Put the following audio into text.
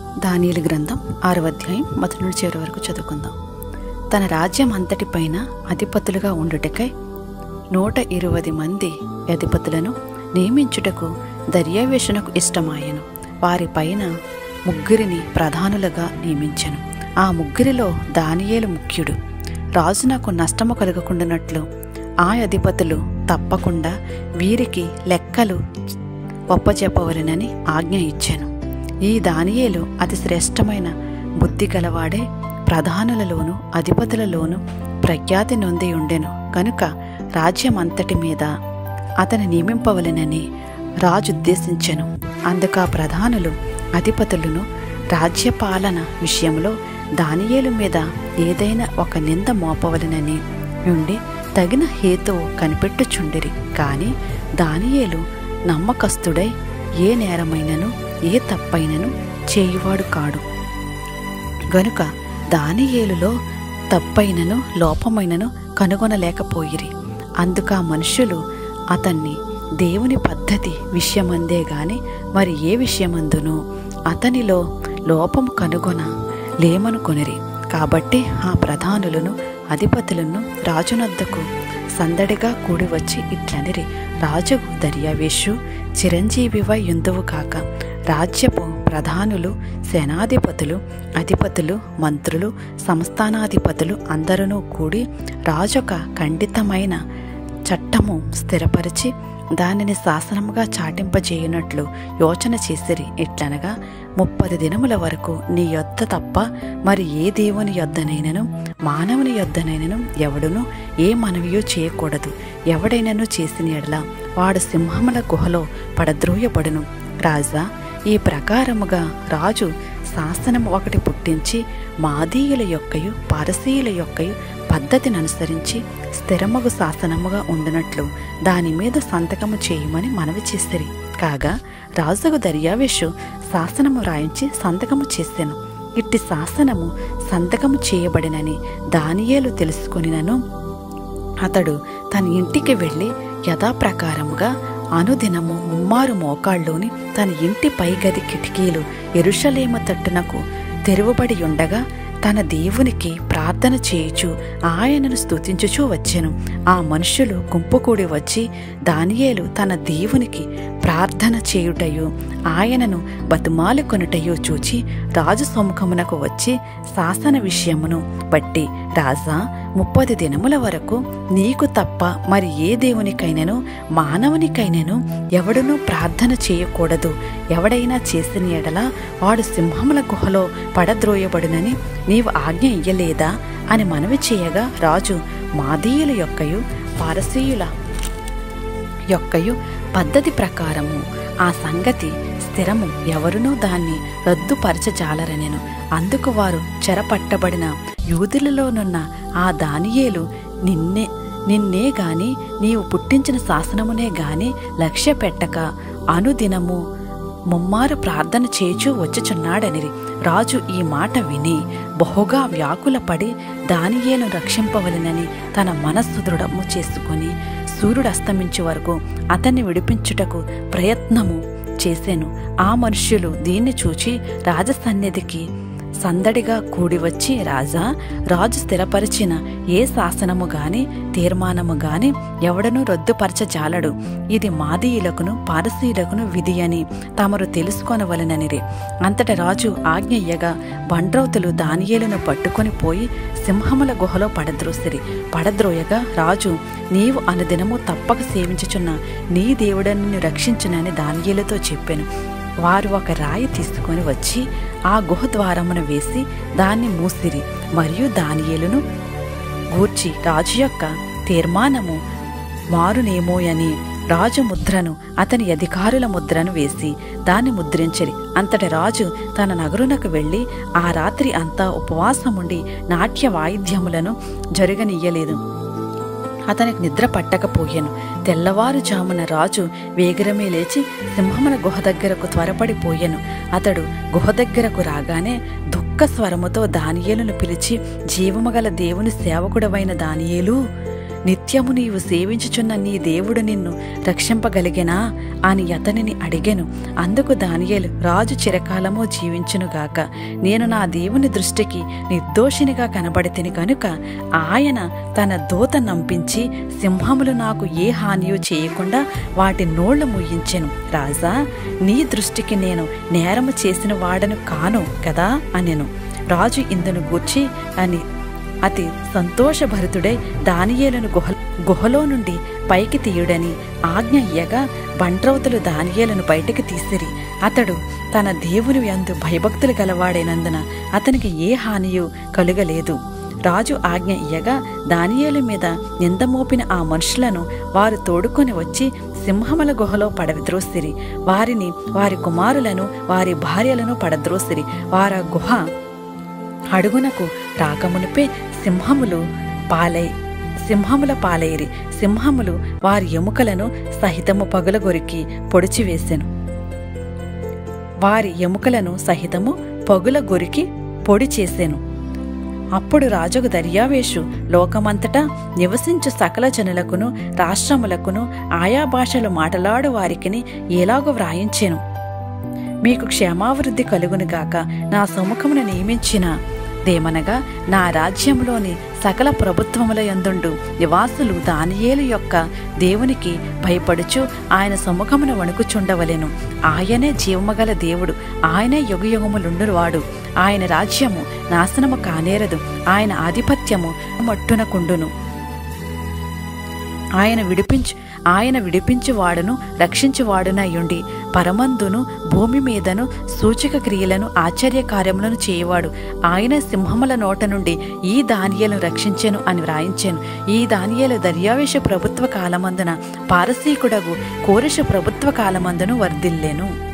దానియేలు గ్రంథం ఆరవ అధ్యాయం మొదటి నుండి చివరి వరకు చదువుకుందాం తన రాజ్యం అంతటిపైన అధిపతులుగా ఉండుటకై నూట ఇరువది మంది అధిపతులను నియమించుటకు దర్యావేషణకు ఇష్టమాయెను వారి పైన ముగ్గురిని ప్రధానులుగా నియమించెను ఆ ముగ్గురిలో దానియేలు ముఖ్యుడు రాజు నాకు నష్టము కలగకుండానట్లు ఆ అధిపతులు తప్పకుండా వీరికి లెక్కలు ఒప్పచెప్పవలెనని ఆజ్ఞ ఇచ్చాను ఈ దానియేలు అతి శ్రేష్టమైన బుద్ధి గలవాడే ప్రధానులలోను అధిపతులలోను ప్రఖ్యాతి నొంది ఉండెను కనుక రాజ్యమంతటి మీద అతని నియమింపవలెనని రాజు ఉద్దేశించెను అందుక ప్రధానులు అధిపతులను రాజ్యపాలన విషయంలో దానియేలు మీద ఏదైనా ఒక నింద మోపవలెనని ఉండి తగిన హేతువు కనిపెట్టుచుండిరి కాని దానియేలు నమ్మకస్తుడై ఏ నేరమైనను ఏ తప్పైనను చేయువాడు కాడు గనుక దానియేలులో తప్పైనను లోపమైనను కనుగొనలేకపోయిరి అందుక మనుషులు అతన్ని దేవుని పద్ధతి విషయమందే గాని మరి ఏ విషయమందును అతనిలో లోపము కనుగొన లేమనుకొనిరి కాబట్టి ఆ ప్రధానులను అధిపతులను రాజునద్దకు సందడిగా కూడి వచ్చి ఇట్లనిరి రాజుకు దర్యావేషు చిరంజీవివై యుందువు కాక రాజ్యపు ప్రధానులు సేనాధిపతులు అధిపతులు మంత్రులు సంస్థానాధిపతులు అందరూ కూడి రాజొక ఖండితమైన చట్టము స్థిరపరిచి దానిని శాసనముగా చాటింపజేయునట్లు యోచన చేసిరి ఎట్లనగా ముప్పది దినముల వరకు నీ యొద్ద తప్ప మరి ఏ దేవుని యొద్దనైనను మానవుని యొద్దనైనను ఎవడును ఏ మనవియో చేయకూడదు ఎవడైనను చేసిన ఎడల వాడు సింహముల గుహలో పడద్రోయబడును రాజా ఈ ప్రకారముగా రాజు శాసనం ఒకటి పుట్టించి మాదీయుల యొక్కయు పారసీయుల యొక్కయు పద్ధతిని అనుసరించి స్థిరమగు శాసనముగా ఉండినట్లు దాని మీద సంతకము చేయమని మనవి చేసిరి కాగా రాజుకు దర్యావేషు శాసనము రాయించి సంతకము చేసెను ఇట్టి శాసనము సంతకము చేయబడినని దానియేలు తెలుసుకొనినను అతడు తన ఇంటికి వెళ్ళి యథాప్రకారముగా అనుదినము ముమ్మారు మోకాళ్ళలోని తన ఇంటి పైగది కిటికీలు ఎరుషలేమ తట్టునకు తెరువబడి ఉండగా తన దేవునికి ప్రార్థన చేయుచు ఆయనను స్తుతించుచూ వచ్చెను ఆ మనుషులు గుంపుకూడి వచ్చి దానియేలు తన దేవునికి ప్రార్థన చేయుటయు ఆయనను బతుమాలు కొనుటయు చూచి రాజు సముఖమునకు వచ్చి శాసన విషయమును బట్టి రాజా ముప్పది దినముల వరకు నీకు తప్ప మరి ఏ దేవునికైనను మానవునికైనను ఎవడునూ ప్రార్థన చేయకూడదు ఎవడైనా చేసిన ఎడల వాడు సింహముల గుహలో పడద్రోయబడునని నీవు ఆజ్ఞ ఇయ్యలేదా అని మనవి చేయగా రాజు మాదీయుల యొక్కయు పారసీయుల యొక్కయు పద్ధతి ప్రకారము ఆ సంగతి స్థిరము ఎవరునూ దాన్ని రద్దుపరచజాలరనెను అందుకు వారు చెరపట్టబడిన యూదులలోనున్న ఆ దానియేలు నిన్నే నిన్నే గాని నీవు పుట్టించిన శాసనమునే గాని లక్ష్య పెట్టక అనుదినము ముమ్మారు ప్రార్థన చేచూ వచ్చుచున్నాడనిరి రాజు ఈ మాట విని బహుగా వ్యాకులపడి దానియేలు రక్షింపవలెనని తన మనస్సు దృఢము చేసుకుని సూర్యుడు అస్తమించే వరకు అతన్ని విడిపించుటకు ప్రయత్నము చేశాను ఆ మనుష్యులు దీన్ని చూచి రాజసన్నిధికి సందడిగా కూడి వచ్చి రాజా రాజు స్థిరపరిచిన ఏ శాసనము గాని తీర్మానము గాని ఎవడనూ రద్దుపరచజాలడు ఇది మాదీయులకును పారసీయులకును విధి అని తమరు తెలుసుకొనవలననిరి అంతట రాజు ఆజ్ఞ ఇయ్యగా బండ్రౌతులు దానియేలును పట్టుకొని పోయి సింహముల గుహలో పడద్రోసిరి పడద్రోయగా రాజు నీవు అనుదినము తప్పక సేవించుచున్న నీ దేవుడని రక్షించునని దానియేలుతో చెప్పాను వారు ఒక రాయి తీసుకొని వచ్చి ఆ గుహ ద్వారమున వేసి దాన్ని మూసిరి మరియు దానియేలును గూర్చి రాజు యొక్క తీర్మానము మారునేమోయని రాజు ముద్రను అతని అధికారుల ముద్రను వేసి దాన్ని ముద్రించిరి అంతటి రాజు తన నగరునకు వెళ్ళి ఆ రాత్రి అంతా ఉపవాసముండి నాట్య వాయిద్యములను జరగనియ్యలేదు అతనికి నిద్ర పట్టకపోయాను తెల్లవారుజామున రాజు వేగిరమే లేచి సింహముల గుహ దగ్గరకు త్వరపడిపోయాను అతడు గుహ దగ్గరకు రాగానే దుఃఖ స్వరముతో దానియేలును పిలిచి జీవముగల దేవుని సేవకుడవైన దానియేలు నిత్యము నీవు సేవించుచున్న నీ దేవుడు నిన్ను రక్షింపగలిగెనా అని అతనిని అడిగెను అందుకు దానియేలు రాజు చిరకాలము జీవించునుగాక నేను నా దేవుని దృష్టికి నిర్దోషినిగా కనబడితిని కనుక ఆయన తన దూత నంపించి సింహములు నాకు ఏ హానియు చేయకుండా వాటి నోళ్లు ముయ్యించెను రాజా నీ దృష్టికి నేను నేరము చేసిన వాడను కాను కదా అనెను రాజు ఇందును గూర్చి అని అతి సంతోషభరితుడై దానియేలను గుహ గుహలో నుండి పైకి తీయుడని ఆజ్ఞ ఇయ్యగా బంట్రౌతులు దానియేలను బయటికి తీసిరి అతడు తన దేవుని యందు భయభక్తులు గలవాడైనందున అతనికి ఏ హానియు కలుగలేదు రాజు ఆజ్ఞ ఇయ్యగా దానియేలు మీద నిందమోపిన ఆ మనుషులను వారు తోడుకొని వచ్చి సింహముల గుహలో పడవిద్రోసిరి వారిని వారి కుమారులను వారి భార్యలను పడద్రోసిరి వార గుహ అడుగునకు రాకమునిపే సింహములు పాలై సింహముల పాలైరి సింహములు వారి ఎముకలను సహితము పగులగొరికి పొడిచివేసెను వారి ఎముకలను సహితము పగుల గొరికి పొడి చేసెను అప్పుడు రాజుకు దర్యావేషు లోకమంతటా నివసించు సకల జనులకును రాష్ట్రములకును ఆయా భాషలు మాటలాడు వారికిని ఎలాగో వ్రాయించెను మీకు క్షేమావృద్ధి కలుగునుగాక నా సముఖమును నియమించిన దేమనగా నా రాజ్యంలోని సకల ప్రభుత్వముల యందుండు నివాసులు దానియేలు యొక్క దేవునికి భయపడుచు ఆయన సముఖమున వణుకుచుండవలెను ఆయనే జీవమగల దేవుడు ఆయనే యుగయుగములుండువాడు ఆయన రాజ్యము నాశనము కానేరదు ఆయన ఆధిపత్యము మట్టునకుండును ఆయన విడిపించు ఆయన విడిపించువాడును రక్షించువాడునయ్యుండి పరమందును భూమి మీదను సూచక క్రియలను ఆశ్చర్య కార్యములను చేయవాడు ఆయన సింహముల నోట నుండి ఈ దానియలను రక్షించెను అని వ్రాయించెను ఈ దానియలు దర్యావేశ ప్రభుత్వ కాలమందున పారసీకుడగు కోరిష ప్రభుత్వ కాలమందును వర్ధిల్లెను